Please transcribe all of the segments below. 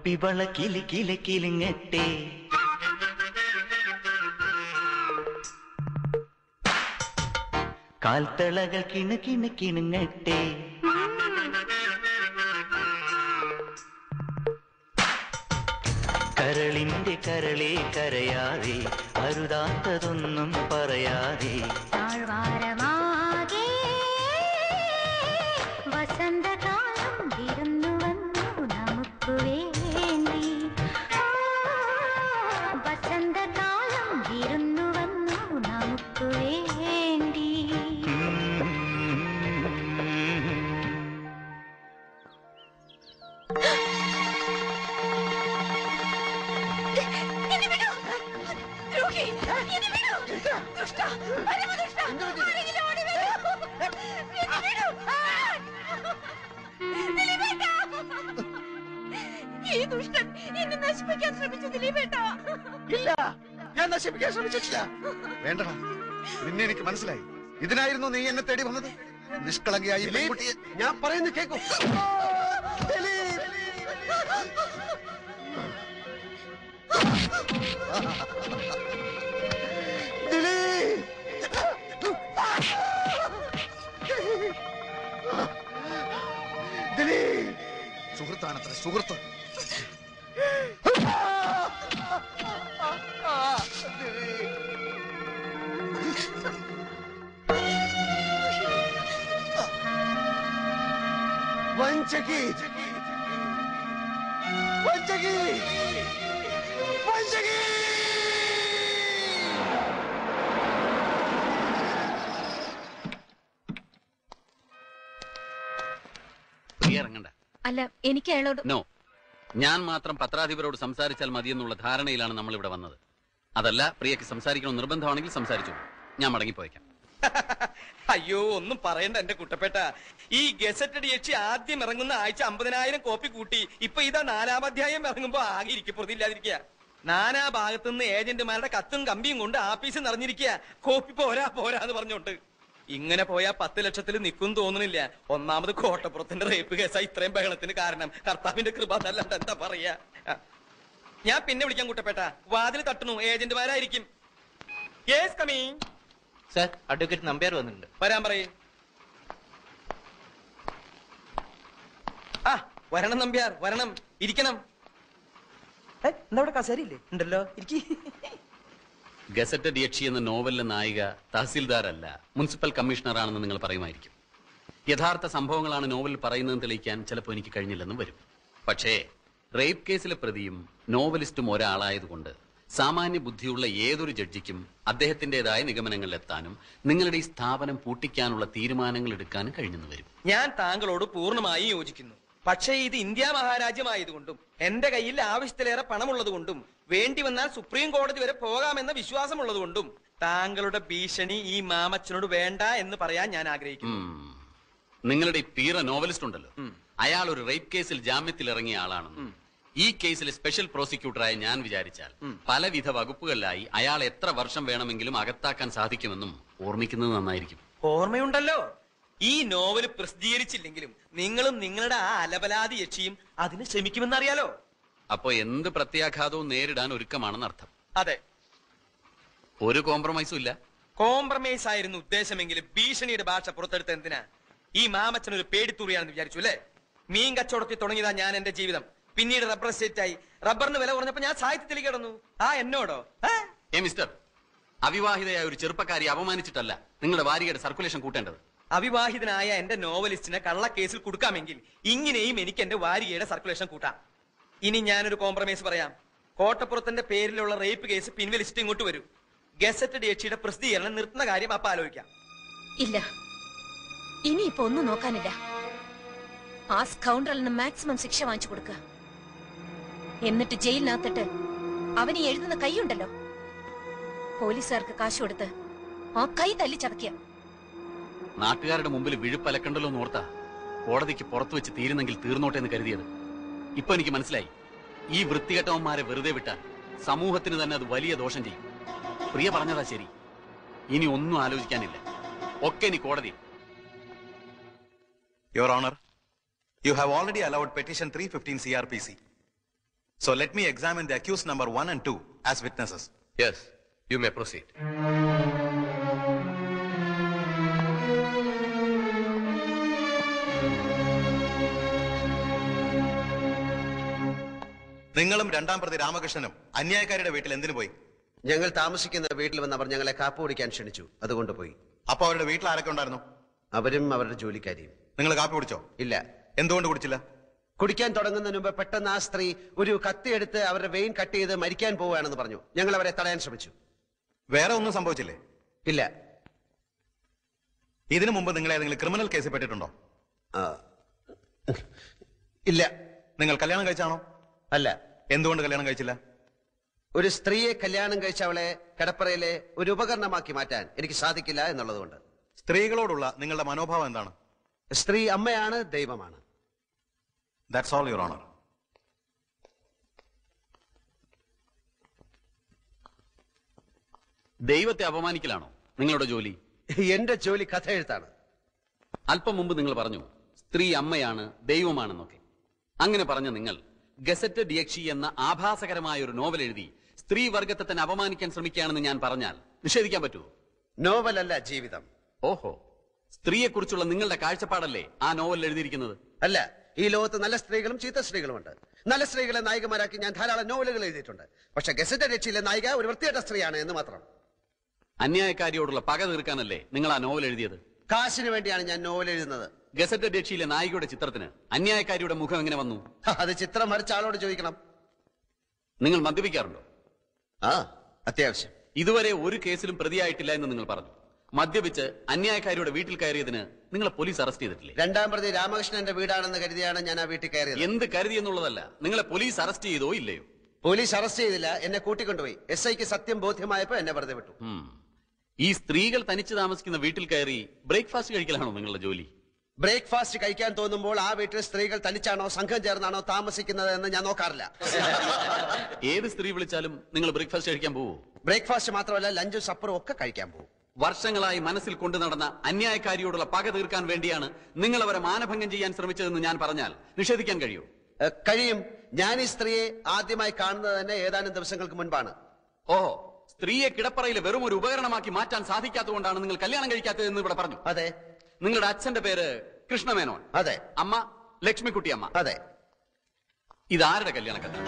കുപ്പിവള കിലി കില കിലുങ്ങട്ടെ കാൽത്തളകൾ കിണു കിണു കിണുങ്ങട്ടെ കരളിന്റെ കരളെ കരയാതെ അരുതാത്തതൊന്നും പറയാതെ താഴ്വാരമാകെ വസന്തകാലം വിരുന്നു വന്നു നമുക്ക് വേണ്ടി ആ, വസന്തകാലം വിരുന്നു വന്നു നമുക്ക് വേണ്ടി ഈ ദുഷ്ടൻ എന്നെ നശിപ്പിക്കാൻ ശ്രമിച്ചു ദിലീപേട്ട ഇല്ല ഞാൻ നശിപ്പിക്കാൻ ശ്രമിച്ചിട്ടില്ല വേണ്ടടാ നിന്നെ എനിക്ക് മനസ്സിലായി ഇതിനായിരുന്നു നീ എന്നെ തേടി വന്നത് നിഷ്കളങ്കയായി ഈ പെൺകുട്ടിയെ ഞാൻ പറയുന്നത് കേൾക്കൂ സുഹൃത്താണത്ര സുഹൃത്ത് വഞ്ചകി വഞ്ചകി വഞ്ചകി പ്രിയ ഇറങ്ങണ്ട അല്ല എനിക്ക് അയാളോട് നോ ഞാൻ മാത്രം പത്രാധിപരോട് സംസാരിച്ചാൽ മതിയെന്നുള്ള ധാരണയിലാണ് നമ്മൾ ഇവിടെ വന്നത് അതല്ല പ്രിയക്ക് സംസാരിക്കണം നിർബന്ധമാണെങ്കിൽ സംസാരിച്ചു ഞാൻ മടങ്ങിപ്പോയേക്കാം അയ്യോ ഒന്നും പറയണ്ട എന്റെ കുട്ടപ്പേട്ട ഈ ഗസറ്റഡ് യക്ഷി ആദ്യം ഇറങ്ങുന്ന ആഴ്ച അമ്പതിനായിരം കോപ്പി കൂട്ടി ഇപ്പൊ ഇതാ നാലാം അധ്യായം ഇറങ്ങുമ്പോ ആകെ ഇരിക്കപ്പുറത്തി ഇല്ലാതിരിക്കുക നാനാ ഭാഗത്തുനിന്ന് ഏജന്റുമാരുടെ കത്തും കമ്പിയും കൊണ്ട് ആഫീസ് നിറഞ്ഞിരിക്കുക കോപ്പി പോരാ പോരാ എന്ന് പറഞ്ഞോണ്ട് ഇങ്ങനെ പോയാ പത്ത് ലക്ഷത്തിൽ നിൽക്കും തോന്നുന്നില്ല ഒന്നാമത് കോട്ടപ്പുറത്തിന്റെ റേപ്പ് കേസാ ഇത്രയും ബഹളത്തിന് കാരണം കർത്താവിന്റെ കൃപ എന്നല്ലാണ്ട് എന്താ പറയാ ആ. ഞാൻ പിന്നെ വിളിക്കാൻ കുട്ടപ്പേട്ട വാതിൽ തട്ടുന്നു ഏജന്റുമാരായിരിക്കും yes coming sir advocate Nambiar വന്നിട്ടുണ്ട് വരാൻ പറയേ ആ വരണം നമ്പ്യാർ വരണം ഇരിക്കണം ഏ, എന്താ ഇവിടെ കസേരയില്ലേ ഉണ്ടല്ലോ ഇരിക്കി ഗസറ്റഡ് യക്ഷി എന്ന നോവലിലെ നായിക തഹസീൽദാരല്ല മുനിസിപ്പൽ കമ്മീഷണറാണെന്ന് നിങ്ങൾ പറയുമായിരിക്കും യഥാർത്ഥ സംഭവങ്ങളാണ് നോവലിൽ പറയുന്നതെന്ന് തെളിയിക്കാൻ ചിലപ്പോൾ എനിക്ക് കഴിഞ്ഞില്ലെന്നും വരും പക്ഷേ റേപ്പ് കേസിലെ പ്രതിയും നോവലിസ്റ്റും ഒരാളായതുകൊണ്ട് സാമാന്യ ബുദ്ധിയുള്ള ഏതൊരു ജഡ്ജിക്കും അദ്ദേഹത്തിന്റേതായ നിഗമനങ്ങളിലെത്താനും നിങ്ങളുടെ ഈ സ്ഥാപനം പൂട്ടിക്കാനുള്ള തീരുമാനങ്ങൾ എടുക്കാനും കഴിഞ്ഞെന്ന് വരും ഞാൻ താങ്കളോട് പൂർണ്ണമായി യോജിക്കുന്നു പക്ഷേ ഇത് ഇന്ത്യ മഹാരാജ്യമായതുകൊണ്ടും എന്റെ കയ്യിൽ ആവശ്യത്തിലേറെ പണമുള്ളതുകൊണ്ടും വേണ്ടി വന്നാൽ സുപ്രീം കോടതി വരെ പോകാമെന്ന വിശ്വാസമുള്ളതുകൊണ്ടും താങ്കളുടെ ഭീഷണി ഈ മാമച്ചനോട് വേണ്ട എന്ന് പറയാൻ ഞാൻ ആഗ്രഹിക്കുന്നു ഉം. നിങ്ങളുടെ ഈ പീറ നോവലിസ്റ്റ് ഉണ്ടല്ലോ അയാൾ ഒരു റേപ്പ് കേസിൽ ജാമ്യത്തിൽ ഇറങ്ങിയ ആളാണെന്നും ഈ കേസിലെ സ്പെഷ്യൽ പ്രോസിക്യൂട്ടറായ ഞാൻ വിചാരിച്ചാൽ പലവിധ വകുപ്പുകളിലായി അയാൾ എത്ര വർഷം വേണമെങ്കിലും അകത്താക്കാൻ സാധിക്കുമെന്നും ഓർമ്മിക്കുന്നത് നന്നായിരിക്കും ഓർമ്മയുണ്ടല്ലോ ഈ നോവല് പ്രസിദ്ധീകരിച്ചില്ലെങ്കിലും നിങ്ങളും നിങ്ങളുടെ ആ അലപലാതി യക്ഷിയും അതിന് ശ്രമിക്കുമെന്നറിയാലോ അപ്പോ എന്ത് പ്രത്യാഘാതവും നേരിടാൻ ഒരുക്കമാണെന്ന് അർത്ഥം അതെ ഒരു കോംപ്രമൈസും ഇല്ല കോംപ്രമൈസ് ആയിരുന്നു ഉദ്ദേശമെങ്കിലും ഭീഷണിയുടെ ഭാഷ പുറത്തെടുത്ത എന്തിനാ ഈ മാമച്ചൻ ഒരു പേടിത്തൂറിയാണെന്ന് വിചാരിച്ചു അല്ലേ മീൻ കച്ചവടത്തിൽ തുടങ്ങിയതാ ഞാൻ എന്റെ ജീവിതം പിന്നീട് റബ്ബർ എസ്റ്റേറ്റ് ആയി റബ്ബറിന് വില കുറഞ്ഞപ്പോ ഞാൻ സാഹിത്യത്തിലേക്ക് കിടന്നു ആ എന്നോടോ ഏ? ഏ മിസ്റ്റർ അവിവാഹിതയായ ഒരു ചെറുപ്പക്കാരി അപമാനിച്ചിട്ടല്ല നിങ്ങളുടെ വാരികയുടെ സർക്കുലേഷൻ കൂട്ടേണ്ടത് അവിവാഹിതനായ എന്റെ നോവലിസ്റ്റിനെ കള്ളക്കേസിൽ കൊടുക്കാമെങ്കിൽ ഇങ്ങനെയും എനിക്ക് എന്റെ വാരികയുടെ സർക്കുലേഷൻ കൂട്ടാം ഇനി ഞാനൊരു കോംപ്രമൈസ് പറയാം കോട്ടപ്പുറത്തിന്റെ പേരിലുള്ള റേപ്പ് കേസ് പിൻവലിച്ചിട്ട് ഇങ്ങോട്ട് വരൂ ഗസറ്റഡ് യക്ഷിയുടെ പ്രസിദ്ധീകരണം നിർത്തുന്ന കാര്യം അപ്പൊ ആലോചിക്കാം ഇല്ല ഇനിയിപ്പോ ഒന്നും നോക്കാനില്ല ആ സ്കൗണ്ടറിന് മാക്സിമം ശിക്ഷ വാങ്ങിച്ചു കൊടുക്കുക എന്നിട്ട് ജയിലിനകത്തിട്ട് അവന് എഴുതുന്ന കൈയുണ്ടല്ലോ പോലീസുകാർക്ക് കാശ് കൊടുത്ത് ആ കൈ തല്ലി ചതക്കുക നാട്ടുകാരുടെ മുമ്പിൽ വിഴുപ്പലക്കണ്ടല്ലോ എന്ന് ഓർത്താ കോടതിക്ക് പുറത്തു വെച്ച് തീരുന്നെങ്കിൽ തീർന്നോട്ടെ എന്ന് കരുതിയത് ഇപ്പൊ എനിക്ക് മനസ്സിലായി ഈ വൃത്തികെട്ടവന്മാരെ വെറുതെ വിട്ടാൽ സമൂഹത്തിന് തന്നെ അത് വലിയ ദോഷം ചെയ്യും പ്രിയ പറഞ്ഞതാ ശരി ഇനി ഒന്നും ആലോചിക്കാനില്ല ഒക്കെ ഇനി കോടതി Your Honor, you have already allowed petition 315 CRPC. So let me examine the accused number one and two as witnesses. Yes, you may proceed. നിങ്ങളും രണ്ടാം പ്രതി രാമകൃഷ്ണനും അന്യായക്കാരുടെ വീട്ടിൽ എന്തിനു പോയി ഞങ്ങൾ താമസിക്കുന്ന വീട്ടിൽ വന്ന് അവർ ഞങ്ങളെ കാപ്പ് കുടിക്കാൻ ക്ഷണിച്ചു അതുകൊണ്ട് പോയി അപ്പൊ അവരുടെ വീട്ടിൽ ആരൊക്കെ ഉണ്ടായിരുന്നു അവരും അവരുടെ ജോലിക്കാരിയും നിങ്ങൾ കാപ്പി കുടിച്ചോ ഇല്ല എന്തുകൊണ്ട് കുടിച്ചില്ല കുടിക്കാൻ തുടങ്ങുന്നതിന് മുമ്പ് പെട്ടെന്ന് ആ സ്ത്രീ ഒരു കത്തിയെടുത്ത് അവരുടെ വെയിൻ കട്ട് ചെയ്ത് മരിക്കാൻ പോവുകയാണെന്ന് പറഞ്ഞു ഞങ്ങൾ അവരെ തടയാൻ ശ്രമിച്ചു വേറെ ഒന്നും സംഭവിച്ചില്ലേ ഇല്ല ഇതിനു മുമ്പ് നിങ്ങൾ ഏതെങ്കിലും ക്രിമിനൽ കേസിൽ പെട്ടിട്ടുണ്ടോ ആ, ഇല്ല നിങ്ങൾ കല്യാണം കഴിച്ചാണോ അല്ല എന്തുകൊണ്ട് കല്യാണം കഴിച്ചില്ല ഒരു സ്ത്രീയെ കല്യാണം കഴിച്ച അവളെ കടപ്പറയിലെ ഒരു ഉപകരണമാക്കി മാറ്റാൻ എനിക്ക് സാധിക്കില്ല എന്നുള്ളതുകൊണ്ട് സ്ത്രീകളോടുള്ള നിങ്ങളുടെ മനോഭാവം എന്താണ് സ്ത്രീ അമ്മയാണ് ദൈവമാണ് ദാറ്റ്സ് ഓൾ യുവർ ഓണർ ദൈവത്തെ അപമാനിക്കലാണോ നിങ്ങളുടെ ജോലി എന്റെ ജോലി കഥ എഴുത്താണ് അല്പം മുമ്പ് നിങ്ങൾ പറഞ്ഞു സ്ത്രീ അമ്മയാണ് ദൈവമാണെന്നൊക്കെ അങ്ങനെ പറഞ്ഞ നിങ്ങൾ ഗസറ്റ് ഡിയക്ഷി എന്ന ആഭാസകരമായ ഒരു നോവൽ എഴുതി സ്ത്രീ വർഗത്തെ തന്നെ അപമാനിക്കാൻ ശ്രമിക്കുകയാണെന്ന് ഞാൻ പറഞ്ഞാൽ നിഷേധിക്കാൻ പറ്റുമോ നോവലല്ല ജീവിതം ഓഹോ സ്ത്രീയെക്കുറിച്ചുള്ള നിങ്ങളുടെ കാഴ്ചപ്പാടല്ലേ ആ നോവൽ എഴുതിയിരിക്കുന്നത് അല്ല ഈ ലോകത്ത് നല്ല സ്ത്രീകളും ചീത്ത സ്ത്രീകളുമുണ്ട് നല്ല സ്ത്രീകളെ നായികമാരാക്കി ഞാൻ ധാരാളം നോവലുകൾ എഴുതിയിട്ടുണ്ട് പക്ഷെ ഗസറ്റ് രക്ഷയിലെ നായിക ഒരു വൃത്തികെട്ട സ്ത്രീയാണ് എന്ന് മാത്രം അന്യായക്കാരിയോടുള്ള പക തീർക്കാനല്ലേ നിങ്ങൾ ആ നോവൽ എഴുതിയത് കാശിന് വേണ്ടിയാണ് ഞാൻ നോവൽ എഴുതുന്നത് ഗസറ്റ് രക്ഷയിലെ നായികയുടെ ചിത്രത്തിന് അന്യായക്കാരിയുടെ മുഖം എങ്ങനെ വന്നു അത് ചിത്രം വരച്ച ആളോട് ചോദിക്കണം നിങ്ങൾ മദ്യപിക്കാറുണ്ടോ ആ അത്യാവശ്യം ഇതുവരെ ഒരു കേസിലും പ്രതിയായിട്ടില്ല എന്ന് നിങ്ങൾ പറഞ്ഞു മദ്യപിച്ച് അന്യായക്കാരിയുടെ വീട്ടിൽ കയറിയതിന് നിങ്ങളെ പോലീസ് അറസ്റ്റ് ചെയ്തിട്ടില്ലേ രണ്ടാം പ്രതി രാമകൃഷ്ണന്റെ വീടാണെന്ന് കരുതിയാണ് ഞാൻ ആ വീട്ടിൽ കയറിയത് എന്ത് കരുതി എന്നുള്ളതല്ല നിങ്ങളെ പോലീസ് അറസ്റ്റ് ചെയ്തോ ഇല്ലയോ പോലീസ് അറസ്റ്റ് ചെയ്തില്ല എന്നെ കൂട്ടിക്കൊണ്ടുപോയി എസ് ഐക്ക് സത്യം ബോധ്യമായപ്പോ എന്നെ വെറുതെ വിട്ടു ഉം. ഈ സ്ത്രീകൾ തനിച്ച് താമസിക്കുന്ന വീട്ടിൽ കയറി ബ്രേക്ക്ഫാസ്റ്റ് കഴിക്കലാണോ നിങ്ങളുടെ ജോലി ബ്രേക്ക്ഫാസ്റ്റ് കഴിക്കാൻ തോന്നുമ്പോൾ ആ വീട്ടിൽ സ്ത്രീകൾ തനിച്ചാണോ സംഘം ചേർന്നാണോ താമസിക്കുന്നത് എന്ന് ഞാൻ നോക്കാറില്ല ഏത് സ്ത്രീ വിളിച്ചാലും നിങ്ങൾ ബ്രേക്ക്ഫാസ്റ്റ് കഴിക്കാൻ പോവോ ബ്രേക്ക്ഫാസ്റ്റ് മാത്രമല്ല ലഞ്ചും സപ്പറും ഒക്കെ കഴിക്കാൻ പോകും വർഷങ്ങളായി മനസ്സിൽ കൊണ്ടു നടന്ന അന്യായക്കാരിയോടുള്ള പക തീർക്കാൻ വേണ്ടിയാണ് നിങ്ങൾ അവരെ മാനഭംഗം ചെയ്യാൻ ശ്രമിച്ചതെന്ന് ഞാൻ പറഞ്ഞാൽ നിഷേധിക്കാൻ കഴിയൂ ഏഹ്, കഴിയും ഞാൻ ഈ സ്ത്രീയെ ആദ്യമായി കാണുന്നത് തന്നെ ഏതാനും ദിവസങ്ങൾക്ക് മുൻപാണ് ഓഹോ സ്ത്രീയെ കിടപ്പറയിൽ വെറും ഒരു ഉപകരണമാക്കി മാറ്റാൻ സാധിക്കാത്തതുകൊണ്ടാണ് നിങ്ങൾ കല്യാണം കഴിക്കാത്തതെന്ന് ഇവിടെ പറഞ്ഞു അതെ നിങ്ങളുടെ അച്ഛന്റെ പേര് കൃഷ്ണമേനോൻ അതെ അമ്മ ലക്ഷ്മിക്കുട്ടി അമ്മ അതെ ഇതാരുടെ കല്യാണക്കത്താണ്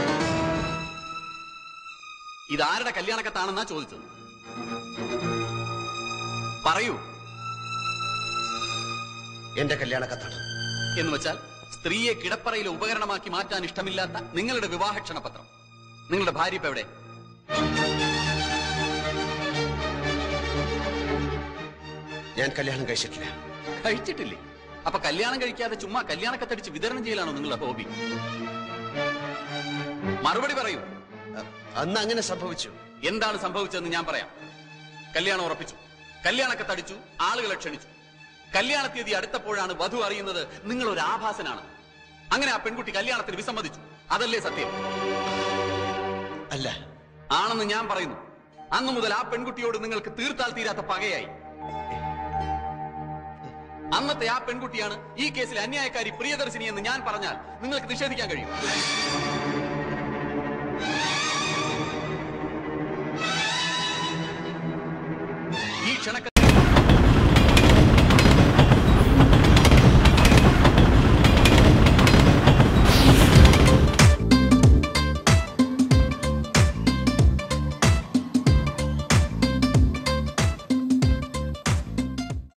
ഇതാരുടെ കല്യാണക്കത്താണെന്നാ ചോദിച്ചത് പറയൂ എന്റെ കല്യാണ കത്താണ് എന്ന് വെച്ചാൽ സ്ത്രീയെ കിടപ്പറയിലെ ഉപകരണമാക്കി മാറ്റാൻ ഇഷ്ടമില്ലാത്ത നിങ്ങളുടെ വിവാഹ ക്ഷണപത്രം നിങ്ങളുടെ ഭാര്യ ഇപ്പൊ എവിടെ ഞാൻ കല്യാണം കഴിച്ചിട്ടില്ല കഴിച്ചിട്ടില്ലേ അപ്പൊ കല്യാണം കഴിക്കാതെ ചുമ്മാ കല്യാണക്കത്തടിച്ച് വിതരണം ചെയ്യലാണോ നിങ്ങളുടെ ഹോബി മറുപടി പറയൂ അഹ്, അന്ന് അങ്ങനെ സംഭവിച്ചു എന്താണ് സംഭവിച്ചതെന്ന് ഞാൻ പറയാം കല്യാണം ഉറപ്പിച്ചു കല്യാണക്കത്തടിച്ചു ആളുകളെ ക്ഷണിച്ചു കല്യാണ തീയതി അടുത്തപ്പോഴാണ് വധു അറിയുന്നത് നിങ്ങൾ ഒരു ആഭാസനാണ് അങ്ങനെ ആ പെൺകുട്ടി കല്യാണത്തിന് വിസമ്മതിച്ചു അതല്ലേ സത്യം അല്ല ആണെന്ന് ഞാൻ പറയുന്നു അന്നു മുതൽ ആ പെൺകുട്ടിയോട് നിങ്ങൾക്ക് തീർത്താൽ തീരാത്ത പകയായി അന്നത്തെ ആ പെൺകുട്ടിയാണ് ഈ കേസിലെ അന്യായക്കാരി പ്രിയദർശിനി എന്ന് ഞാൻ പറഞ്ഞാൽ നിങ്ങൾക്ക് നിഷേധിക്കാൻ കഴിയും